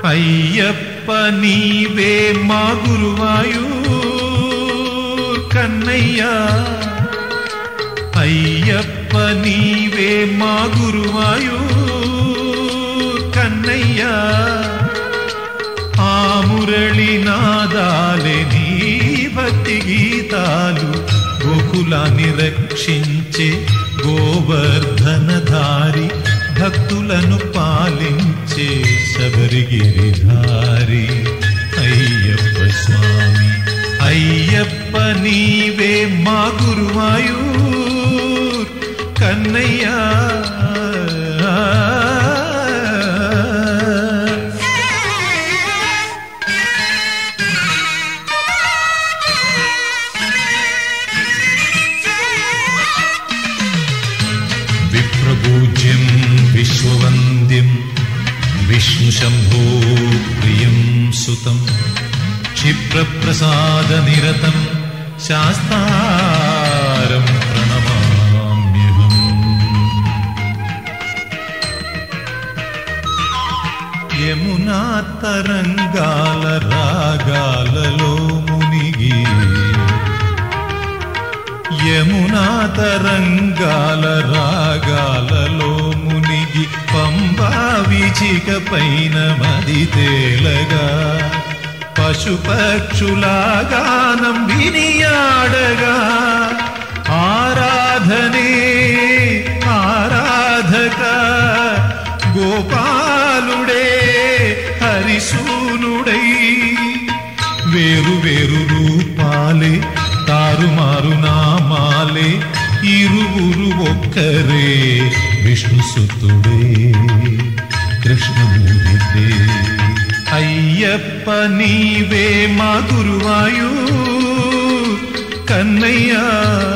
అయ్యప్ప నీవే మా గురువాయూ కన్నయ్యా అయ్యప్ప నీవే మా గురువాయూ కన్నయ్యా ఆ మురళి నాదాలే నీ భక్తి గీతాలు గోకులాన్ని రక్షించే గోవర్ధనధారి భక్తులను పాలించే శబరిగిరిధారి అయ్యప్ప స్వామి అయ్యప్ప నీవే మా గురువాయూ కన్నయ్యా విప్రపూజ్యం విశ్వవంద్యం విష్ణుశంభో ప్రియం సుతం క్షిప్రప్రసాదనిరతం శాస్తారం ప్రణమామ్యహం యమునా తరంగాల రాగాలలో మునిగి యమునా తరంగాల రాగాలలో మునిగి పంబా విచిక పైన మది తేలగా పశుపక్షులాగానం వినియాడగా ఆరాధనే ఆరాధక గోపాలుడే హరిశూనుడై వేరు వేరు రూపాలే తారుమారు నామాలే ఇరువురు ఒక్కరే విష్ణు సుతుడే కృష్ణమూర్తిదే అయ్యప్ప నీవే మా గురువాయూ కన్నయ్యా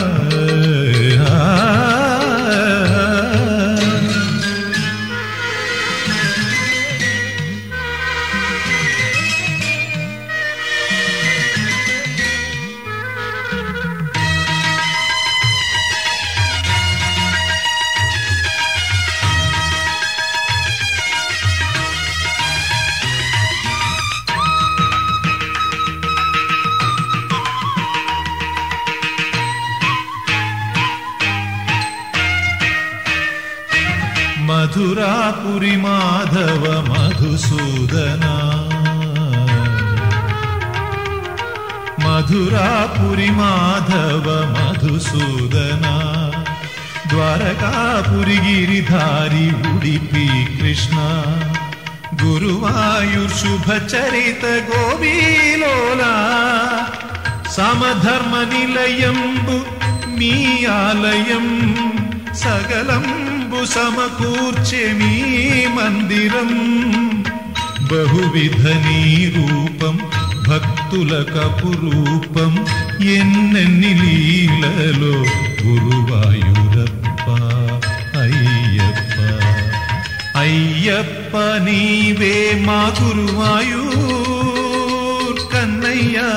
మధురాపురి మాధవ మధుసూదనా మధురాపురి మాధవ మధుసూదనా ద్వారకాపురి గిరిధారి ఉడిపి కృష్ణ గురువాయూర్ శుభచరిత గోబీలోలా సమధర్మ నిలయంబు మీ ఆలయం సగలంబు సమకూర్చె మీ మందిరం బహువిధ నీ రూపం భక్తుల కపురూపం ఎన్నెన్ని లీలలో గురువాయూరప్ప అయ్యప్ప అయ్యప్ప నీవే మా గురువాయూర్ కన్నయ్యా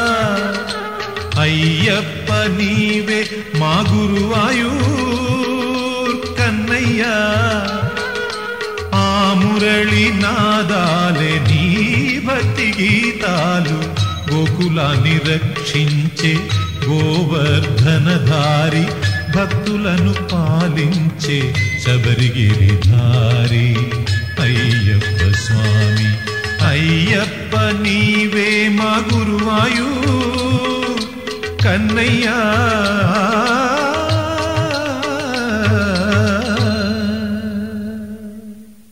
అయ్యప్ప నీవే మా గురువాయూర్ కన్నయ్యా ఆ మురళి నాదాలే నీ భక్తి గీతాలు గోకులాన్ని రక్షించే గోవర్ధనధారి భక్తులను పాలించే శబరిగిరిధారి అయ్యప్ప స్వామి అయ్యప్ప నీవే మా గురువాయూ కన్నయ్యా